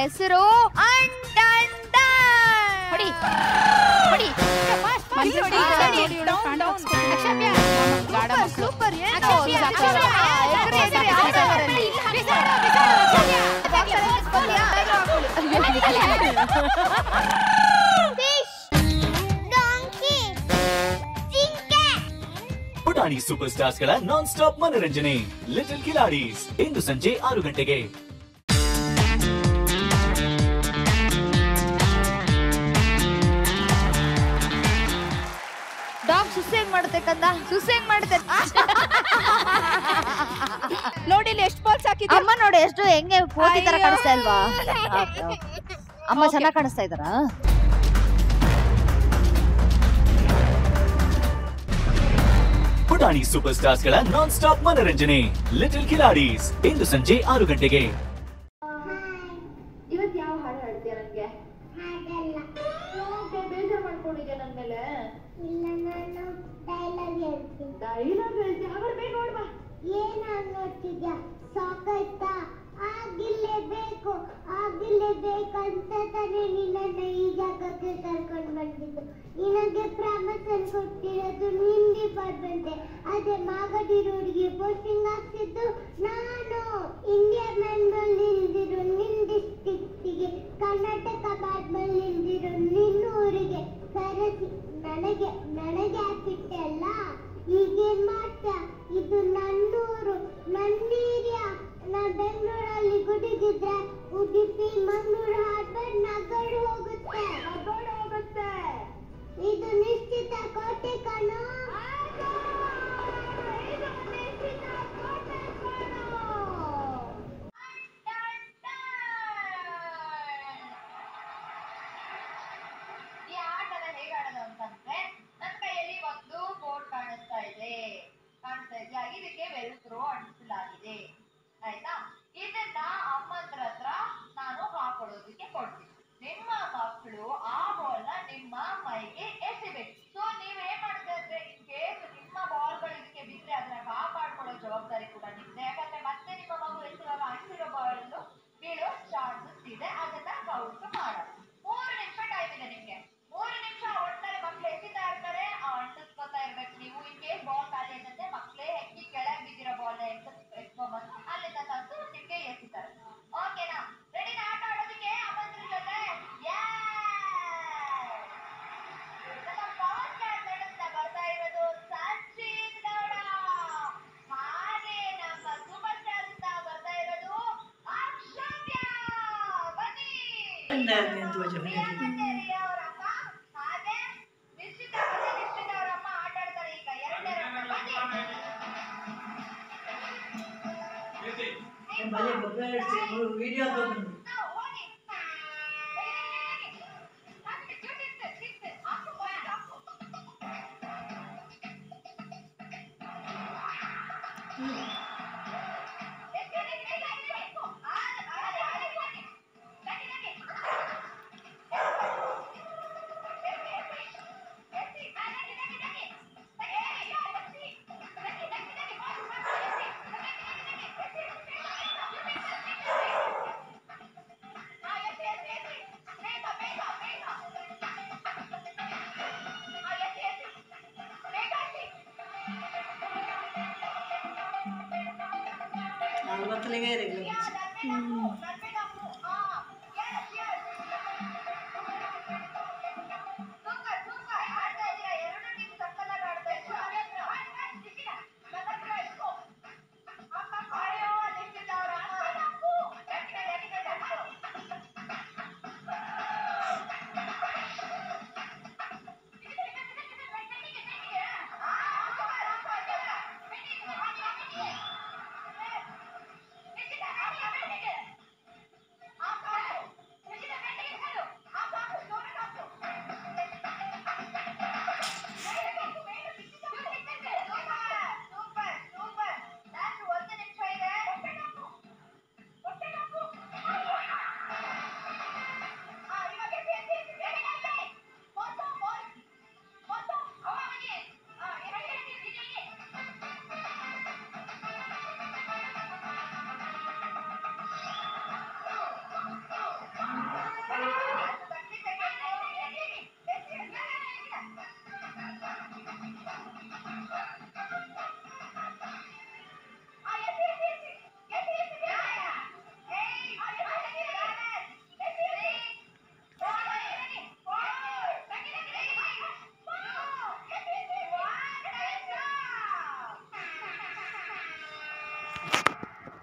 ಹೆಸರು ಅಂಟಂಟ ಹೊಡಿ ಹೊಡಿ ಸೂಪರ್ ಪುಟಾಣಿ ಸೂಪರ್ ಸ್ಟಾರ್ಸ್ ಗಳ ನಾನ್ ಸ್ಟಾಪ್ ಮನರಂಜನೆ ಲಿಟಲ್ ಕಿಲಾಡೀಸ್ ಇಂದು ಸಂಜೆ ಆರು ಗಂಟೆಗೆ ಡಾಗ್ ಸುಸ್ಸೆ ಹೆಂಗ್ ಮಾಡುತ್ತೆ ಕಂದ ಸುಸ್ಸೆ ಹೆಂಗ್ ಮಾಡುತ್ತೆ ನೋಡಿ ಇಲ್ಲಿ ಎಷ್ಟು ಬಾಲ್ಸ್ ಹಾಕಿದ್ಯಾ ಅಮ್ಮ ನೋಡಿ ಎಷ್ಟು ಹೆಂಗೆ ಕೋತಿ ತರ ಅಯ್ಯೋ. ಕಾಣಿಸ್ತಾ ಇಲ್ವಾ Okay, okay. ಅಮ್ಮ ಚೆನ್ನಾಗಿ ಕಾಣಿಸ್ತಾ ಇದಾರಾ ಪುಟಾಣಿ ಸೂಪರ್ ಸ್ಟಾರ್ಸ್ ಗಳ ನಾನ್ ಸ್ಟಾಪ್ ಮನರಂಜನೆ ಲಿಟಲ್ ಕಿಲಾಡೀಸ್ ಇಂದು ಸಂಜೆ ಆರು ಗಂಟೆಗೆ ಇವತ್ತು ಯಾವ ಹಾಡು ಹಾಡ್ತೀಯ ನನಗೆ ಬೇಜಾರು ಮಾಡ್ಕೊಂಡಿದ್ಯಾ ನನ್ನ ಮೇಲೆ ಡೈಲಾಗ್ ಹೇಳ್ತೀಯ ಹಾಗಾದ್ರೆ ಬೇಗ ನೋಡ್ಬಾ ಏನಾಗ್ತಿದ್ಯಾ ಸಾಕಾಯ್ತಾ ಆಗಿರ್ಲೇಬೇಕು ಆಗಿರ್ಲೇಬೇಕಂತ ತಾನೇ ನಿನ್ನನ್ನ ಈ ಜಾಗಕ್ಕೆ ಕರ್ಕೊಂಡು ಬಂದಿದ್ದು ನಿನಗೆ ಪ್ರಾಮಸನ್ ಕೊಟ್ಟಿರೋದು ನಿನ್ ಡಿಪಾರ್ಟ್ಮೆಂಟೆ ಅದೇ ಮಾಗಡಿ ರೋಡ್ಗೆ ಪೋಸ್ಟಿಂಗ್ ಆಗ್ತಿದ್ದು ನಾನು ಇಂಡಿಯಾ ಮ್ಯಾನ್ಬಲ್ ನಿಲ್ದಿರೋ ನಿನ್ ಡಿಸ್ಟಿಕ್ಟಿಗೆ ಕರ್ನಾಟಕ ಬ್ಯಾಟ್ಬಲ್ ನಿಲ್ದಿರೋ ನಿನ್ನ ಊರಿಗೆ ಸರಸಿ ನನಗೆ ನನಗೆ ಹಾಕಿಟ್ಟೆ ಅಲ್ಲ ಈಗೇನ್ ಮಾಡ್ತಾ ಇದು ನನ್ನೂರು ನನ್ನ ಏರಿಯಾ ನಾ ಬೆಂಗಳೂರಲ್ಲಿ ಗುಡಿಗಿದ್ರೆ ಉಡುಪಿ ಮಂಗಳೂರು ಹಾರ್ಬರ್ ನಗಡು ಹೋಗುತ್ತೆ ನಗಡು ಹೋಗುತ್ತೆ ಇದು ನಿಶ್ಚಿತ ಕೋಟೆ ಕಣೋ ಇದು ನಿಶ್ಚಿತ ಕೋಟೆ ಕಣೋ ಈ ಆಟನ ಹೇಗೆ ಆಡೋದು ಅಂತಂದ್ರೆ ನನ್ನ ಕೈಯಲ್ಲಿ ಒಂದು ಬೋರ್ಡ್ ಕಾಣಿಸ್ತಾ ಇದೆ ಕಾಣಿಸ್ತಾ ಇದೆಯಾ ಇದಕ್ಕೆ ವೆಲ್ಕ್ರೋ ಅಂಟಿಸಲಾಗಿದೆ ಆಯ್ತಾ ಇದನ್ನ ಅಮ್ಮಂದ್ರ ಹತ್ರ ನಾನು ಹಾಕೊಳ್ಳೋದಕ್ಕೆ ಕೊಡ್ತೀನಿ ನಿಮ್ಮ ಮಕ್ಕಳು ಆ ಬಾಲ್ ನ ನಿಮ್ಮ ಮೈಗೆ ಎಸೆಬೇಕು ಸೊ ನೀವ್ ಏನ್ ಮಾಡ್ತಾ ಇದ್ರೆ ಇನ್ ಕೇಸ್ ನಿಮ್ಮ ಬಾಲ್ಗಳು ಇದಕ್ಕೆ ಬಿದ್ರೆ ಅದನ್ನ ಕಾಪಾಡ್ಕೊಳ್ಳೋ ಜವಾಬ್ದಾರಿ ಕೂಡ ನಿಮ್ದೆ ಯಾಕಂದ್ರೆ ಮತ್ತೆ ನಿಮ್ಮ ಮಗು ಎಸೆಯುವಾಗ ಅಂಟಿರೋ ಬಾಲ್ ಬೀಳೋ ಚಾನ್ಸಸ್ ಇದೆ ಅದನ್ನ ಕೌಂಟ್ ಮಾಡೋದು ಮೂರು ನಿಮಿಷ ಟೈಮ್ ಇದೆ ನಿಮ್ಗೆ ಮೂರು ನಿಮಿಷ ಒಟ್ಟಾರೆ ಮಕ್ಳು ಎಸಿತಾ ಇರ್ತಾರೆ ಆ ಅಂಟಿಸ್ಕೊತಾ ಇರ್ಬೇಕು ನೀವು ಇನ್ ಕೇಸ್ ಬಾಲ್ ಖಾಲಿ ಏನಂತೆ ಮಕ್ಳೇ ಹೆಕ್ಕಿ ಕೆಳಗ್ ಬಿದ್ದಿರೋ ಬಾಲ್ ಎತ್ಕೊಂಡ್ಬಂದು ಅಲ್ಲಿಂದ ತಂದು ನಿಮ್ಗೆ ಎಸಿತಾರೆ ಓಕೆನಾ ರೆಡಿ ಆಟ ಆಡೋದಕ್ಕೆ ಅಮ್ಮಂದ್ರ ಜೊತೆ ನಮ್ಮ ಪವರ್ ಸ್ಟಾರ್ ನಡೆಸ್ತಾ ಬರ್ತಾ ಇರೋದು ಸಚಿನ್ ಗೌಡ ಹಾಗೆ ನಮ್ಮ ಸೂಪರ್ ಸ್ಟಾರ್ ಇಂದ ಬರ್ತಾ ಇರೋದು ಅಕ್ಷವ್ಯ ಬನ್ನಿ ಪ್ರಿಯಾಂಕೇರಿ ಅವರಮ್ಮ ಹಾಗೆ ನಿಶ್ಚಿತ ಮತ್ತೆ ನಿಶ್ಚಿತ ಅವರಮ್ಮ ಆಟ ಆಡ್ತಾರೆ ಈಗ ಎರಡನೇ ರೌಂಡ್ ಬನ್ನಿ ನಾವು ಹೋಗಿ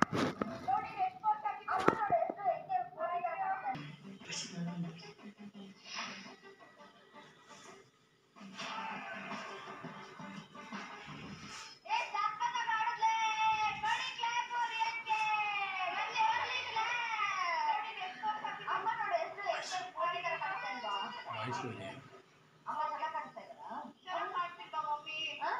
ನೋಡಿ ಎಷ್ಟು ಪೋಸ್ಟ್ ಹಾಕಿದ್ರು ಅಮ್ಮ ನೋಡಿ ಎಷ್ಟು ಹೆಂಗೆ ಪೂರೈಕೆ ಮಾಡ್ತಾರೆ. ಏ ಸಖತ್ತಾಗಿ ಆಡಿದ್ಲೆ. ನೋಡಿ clap ರಿಯಾನ್ಗೆ. ಬರ್ಲಿ, ಬರ್ಲಿ clap. ನೋಡಿ ಎಷ್ಟು post ಹಾಕಿದ್ರು. ಅಮ್ಮ ನೋಡಿ ಎಷ್ಟು ಎಷ್ಟು ಪೂರೈಕೆ ಕಾಣಿಸ್ತಾ ಇಲ್ವಾ? ಅಮ್ಮ ಚೆನ್ನಾಗಿ ಕಾಣಿಸ್ತಾ ಇದ್ದಾರಾ? ಚೆನ್ನಾಗಿ ಕಾಣಿಸ್ತಿದ್ದ ಮಮ್ಮಿ. ಆ?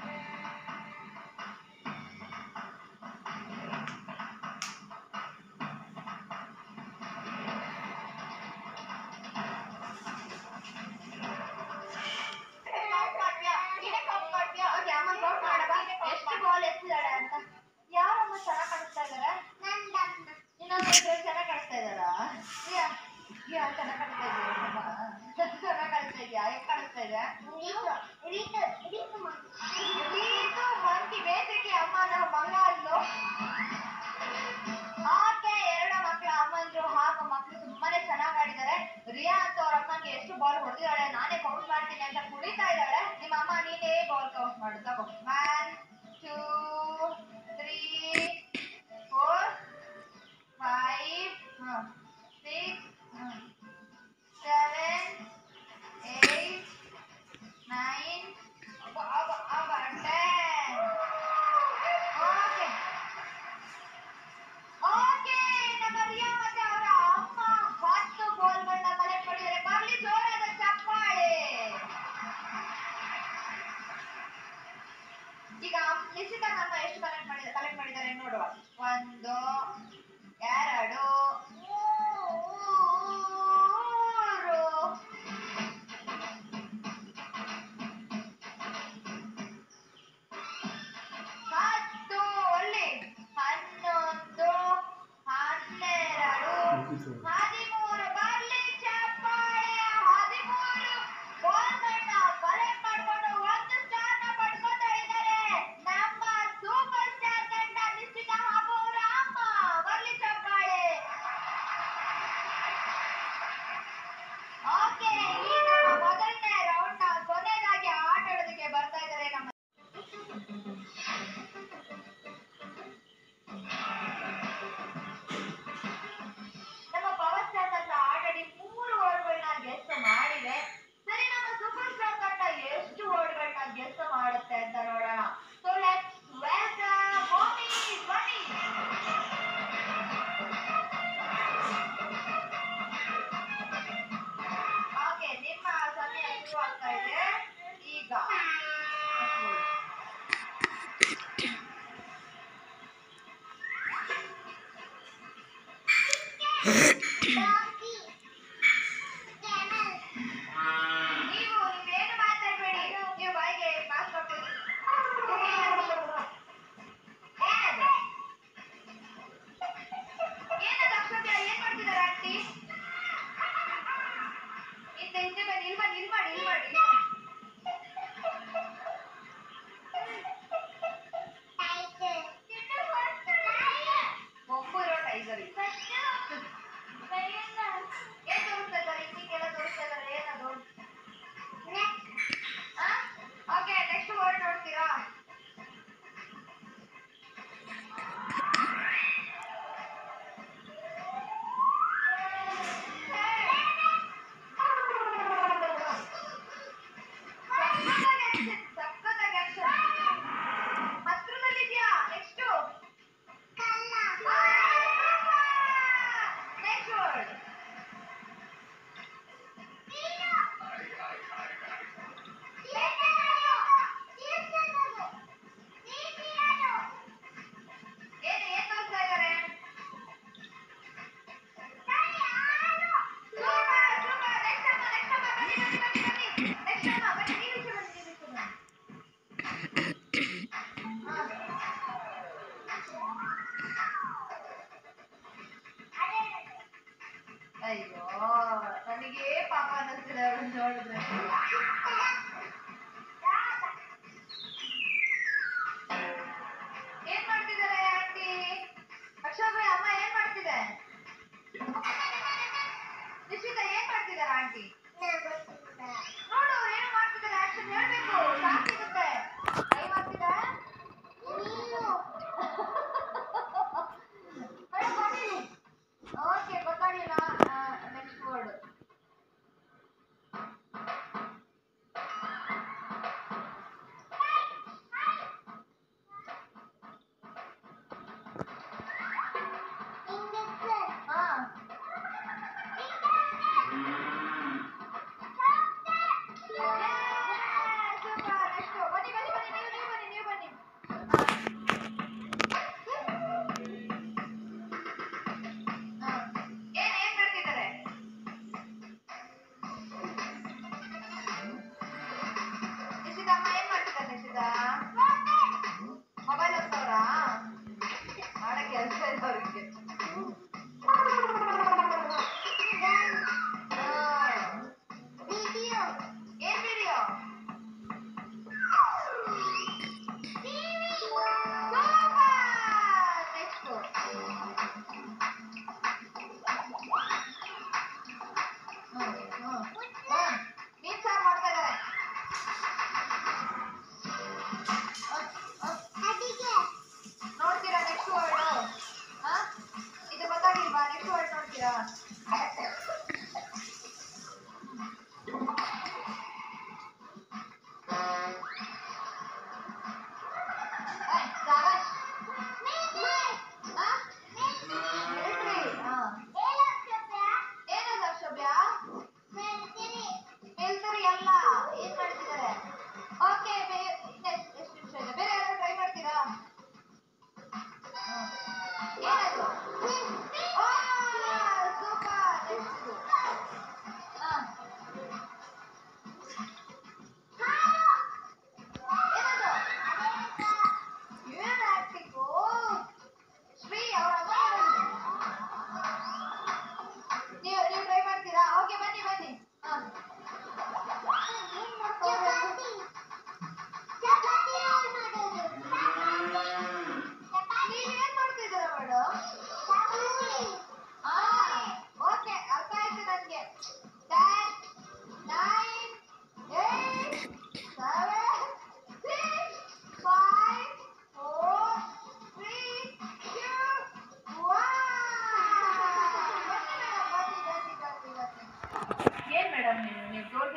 ಕೌಂಟ್ ಮಾಡ್ತೀಯಾ? ನೀನೇ ಕೌಂಟ್ ಮಾಡ್ತೀಯಾ? ಓಕೆ, ಅಮ್ಮ ಕೌಂಟ್ ಮಾಡಪ್ಪ. ಎಷ್ಟು ಬಾಲ್ ಎತ್ತಿದಾಳೆ ಅಂತ ಯಾರಮ್ಮ ಚೆನ್ನಾಗಿ ಕಾಣಿಸ್ತಾ ಇದಾರೆ ಇನ್ನೊಂದು ಚೆನ್ನಾಗಿ ಕಾಣಿಸ್ತಾ ಇದ್ದಾರಾ ಯಾ ಯಾ ಚೆನ್ನಾಗಿ ಕಾಣಿಸ್ತಾ ಇದೆಯಾ ಚೆನ್ನಾಗಿ ಕಾಣಿಸ್ತಾ ಇದೆಯಾ ಹೇಗೆ ಕಾಣಿಸ್ತಾ ಇದೆ ರೀತು ಮಂಕಿ ಬೇಸಿಗೆ ಅಮ್ಮ ನಾವು ಮಂಗ ಅಲ್ಲೋ ಆಕೆ ಎರಡು ಮಕ್ಕಳ ಅಮ್ಮಂದ್ರು ಹಾಗೂ ಮಕ್ಕಳು ತುಂಬಾನೇ ಚೆನ್ನಾಗಿ ಆಡಿದ್ದಾರೆ ರಿಯಾ ಅಂತ ಅವ್ರ ಅಮ್ಮಂಗೆ ಎಷ್ಟು ಬಾಲ್ ಹೊಡೆದಿದ್ದಾಳೆ ನಾನೇ ಕೌಂಟ್ ಮಾಡ್ತೀನಿ ಅಂತ ಕುಡಿತಾ ಇದ್ದಾಳೆ ನಿಮ್ಮ ಅಮ್ಮ ನೀನೇ ಬಾಲ್ ಕೌಂಟ್ ಮಾಡು ತಗೋ one two three four five six seven eight nine ten okay okay ನಮ್ಮ ರಿಯಾ ಮತ್ತೆ ಅವರ ಅಮ್ಮ ಹತ್ತು ಗೋಲ್ಗಳನ್ನ ಕಲೆಕ್ಟ್ ಮಾಡಿದ್ದಾರೆ ಬರ್ಲಿ ಜೋರಾದ ಚಪ್ಪಾಳೆ ಈಗ ನಿಶ್ಚಿತ ನಮ್ಮ ಎಷ್ಟು ಕಲೆಕ್ಟ್ ಮಾಡಿದ್ದಾರೆ ಕಲೆಕ್ಟ್ ಮಾಡಿದ್ದಾರೆ ನೋಡುವ ಒಂದು ಎರಡು ಮೂರು ಹತ್ತು ಒಳ್ಳೆ ಹನ್ನೊಂದು ಹನ್ನೆರಡು ಹದಿಮೂರು ಬರ್ಲಿ ಚಪ್ಪಾಳೆ ಹದಿಮೂರು ಗೋಲ್ಗಳನ್ನ ಕಲೆಕ್ಟ್ ಮಾಡ್ಕೊಂಡು ಒಂದು ಸ್ಟಾರ್ನ ಪಡ್ಕೊತಾ ಇದ್ದಾರೆ ನಮ್ಮ ಸೂಪರ್ ಸ್ಟಾರ್ ತಂಡ ನಿಶ್ಚಿತ ಹಾಗೂ ಅವರ ಅಮ್ಮ ಬರ್ಲಿ ಚಪ್ಪಾಳೆ ಓಕೆ ಈ ನಮ್ಮ ಮೊದಲನೇ ರೌಂಡ್ ಕೊನೆಯದಾಗಿ ಆಟ ಆಡೋದಕ್ಕೆ ಬರ್ತಾ ಇದ್ದಾರೆ ನಮ್ಮ ನಮ್ಮ ಪವರ್ ಸ್ಟಾರ್ ತಂಡ ಆಲ್ರೆಡಿ ಮೂರು ಓಡ್ಗಳನ್ನ ಗೆಸ್ಟ್ ಮಾಡಿದೆ ಸರಿ ನಮ್ಮ ಸೂಪರ್ ಸ್ಟಾರ್ ತಂಡ ಎಷ್ಟು ಓಡ್ಗಳನ್ನ ಗೆಸ್ಟ್ ಮಾಡುತ್ತೆ ಅಂತ ನೋಡೋಣ ಸೊ ಲೆಟ್ಸ್ ವೆಲ್ಕಮ್ ಮೋಮಿ ಬನ್ನಿ ಓಕೆ ನಿಮ್ಮ ಸಮಯ ಶುರು ಆಗ್ತಾ ಇದೆ ಈಗ ನೀವು ನೀವೇನು ಮಾತಾಡಬೇಡಿ ನೀವು ಬಾಯಿಗೆ ಮಾಸ್ಕ್ ಹಾಕೊಳ್ಳಿ ಏನದು ಅಕ್ಷತೆ ಏನ್ ಮಾಡ್ತಿದ್ದಾರೆ ಆಂಟಿ ಹಿಂದೆ ಹಿಂದೆ ಬನ್ನಿ ಇಲ್ಲಿ ಬನ್ನಿ ಇಲ್ಲಿ ಮಾಡಿ ಇಲ್ಲಿ ಮಾಡಿ ಒಬ್ಬರು ಟೈಗರ್ ಏನ್ ತೋರಿಸ್ತಾ ಇದ್ದಾರೆ ಹಿಂಗೆಲ್ಲ ತೋರಿಸ್ತಾ ಇದ್ದಾರೆ ಏನದು ಓಕೆ ನೆಕ್ಸ್ಟ್ ವರ್ಡ್ ನೋಡ್ತೀರಾ ಸಕ್ಕತ್ತಾಗಿ action. ಹತ್ರದಲ್ಲಿದ್ಯಾ ನೆಕ್ಸ್ಟ್ ನೆಕ್ಸ್ಟ್ ವರ್ಡ್ ಏನು ಏನ್ ತೋರಿಸ್ತಾ ಇದ್ದಾರೆ ಸೂಪರ್ ಸೂಪರ್ ನೆಕ್ಸ್ಟ್ ಅಮ್ಮ ನೆಕ್ಸ್ಟ್ ಅಮ್ಮ ಬನ್ನಿ ಬನ್ನಿ ಬನ್ನಿ ಬನ್ನಿ ನೆಕ್ಸ್ಟ್ ಅಮ್ಮ ಬನ್ನಿ ನೀವು ಈಚೆ ಬನ್ನಿ ನೀವು ಈಚೆ ಬನ್ನಿ ಅಯ್ಯೋ ನನಗೆ ಪಾಪ ಅನ್ನಿಸ್ತಿದೆ ಅವ್ರನ್ನ ನೋಡಿದ್ರೆ ಏನ್ ಮಾಡ್ತಿದ್ದಾರೆ ಆಂಟಿ ಅಕ್ಷಯ್ ಅಮ್ಮ ಏನ್ ಮಾಡ್ತಿದೆ ನಿಶ್ಚಿತ ಏನ್ ಮಾಡ್ತಿದ್ದಾರೆ ಆಂಟಿ ನೋಡು ಅವ್ರು ಏನು ಮಾಡ್ತಿದ್ದಾರೆ ಆಕ್ಷನ್ ಹೇಳ್ಬೇಕು ಸಾಕ್ ಸಿಗುತ್ತೆ ಕೈ ಮಾಡ್ತಿದ್ದಾರೆ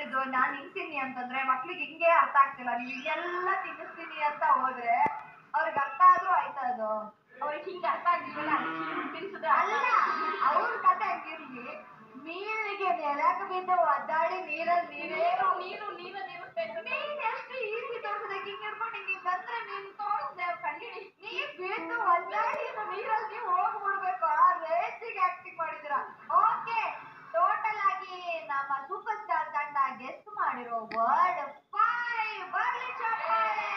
ಹೇಳಿದ್ದು ನಾನ್ ನಿಂತೀನಿ ಅಂತಂದ್ರೆ ಮಕ್ಳಿಗೆ ಹಿಂಗೆ ಅರ್ಥ ಆಗ್ತಿಲ್ಲ ನೀವ್ ಹಿಂಗೆಲ್ಲ ತಿನ್ನಿಸ್ತೀನಿ ಅಂತ ಹೋದ್ರೆ ಅವ್ರಿಗೆ ಅರ್ಥ ಆದ್ರೂ ಆಯ್ತಾ ಅದು ಅವ್ರಿಗೆ ಹಿಂಗೆ ಅರ್ಥ ಆಗಿಲ್ಲ ಅಲ್ಲ ಅವ್ರ ಕತೆ ಹಂಗಿರ್ಲಿ ಮೀನಿಗೆ ನೆಲಕ್ಕೆ ಬಿದ್ದು ಒದ್ದಾಡಿ ನೀರಲ್ಲಿ ನೀರೇ ನೀರು ನೀರು ನಿಲ್ಲಿಸ್ಬೇಕು ನೀನ್ ಎಷ್ಟು ಈಸಿ ತೋರಿಸಿದೆ ಹಿಂಗ್ ಹಿಡ್ಕೊಂಡು ಹಿಂಗ್ ಬಂದ್ರೆ ನೀನ್ ತೋರಿಸ್ದೆ ಕಂಡಿಡಿ ನೀರ್ ಬಿದ್ದು ಒದ್ದಾಡಿ ನೀರಲ್ಲಿ ನೀವು ಹೋಗ್ಬಿಡ್ಬೇಕು ಆ ರೇಂಜಿಗೆ ಆಕ್ಟಿಂಗ್ ಮಾಡಿದಿರ ಓಕೆ ಟೋಟಲ್ ಆಗಿ ನಮ್ಮ ಸೂಪರ್ ಸ್ಟಾರ್ ತಂಡ ಗೆಸ್ಟ್ ಮಾಡಿರೋ ವರ್ಡ್ ಫೈವ್ ಬರ್ಲಿ ಚಪ್ಪಾಳೆ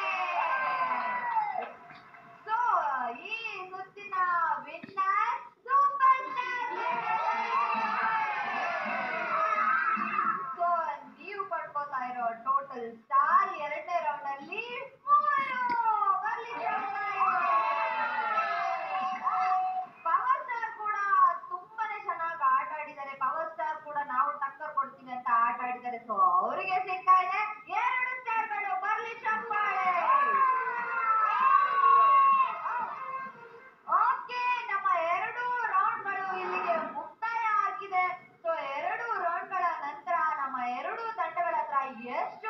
ಸೊ ಈ ಸುತ್ತಿನ ವಿನ್ನರ್ ಸೂಪರ್ ಸೊ ನೀವು ಪಡ್ಕೋತಾ ಇರೋ ಟೋಟಲ್ ಸ್ಟಾರ್ ಎರಡನೇ ರೌಂಡ್ ಅಲ್ಲಿ ಪವರ್ ಸ್ಟಾರ್ ಕೂಡ ತುಂಬಾನೇ ಚೆನ್ನಾಗಿ ಆಟ ಆಡಿದ್ದಾರೆ ಪವರ್ ಸ್ಟಾರ್ ಕೂಡ ನಾವು ಟಕ್ಕರ್ ಕೊಡ್ತೀವಿ ಅಂತ ಆಟ ಆಡಿದ್ದಾರೆ ಸೊ ಅವರಿಗೆ ಸಿಗ್ತಾ ಇದೆ ಎರಡು ಸ್ಟಾರ್ಗಳು ಬರ್ಲಿ ಚಪ್ಪಾಳೆ ಓಕೆ ನಮ್ಮ ಎರಡು ರೌಂಡ್ಗಳು ಇಲ್ಲಿಗೆ ಮುಕ್ತಾಯ ಆಗಿದೆ ಸೊ ಎರಡು ರೌಂಡ್ಗಳ ನಂತರ ನಮ್ಮ ಎರಡು ತಂಡಗಳ ಹತ್ರ ಎಷ್ಟು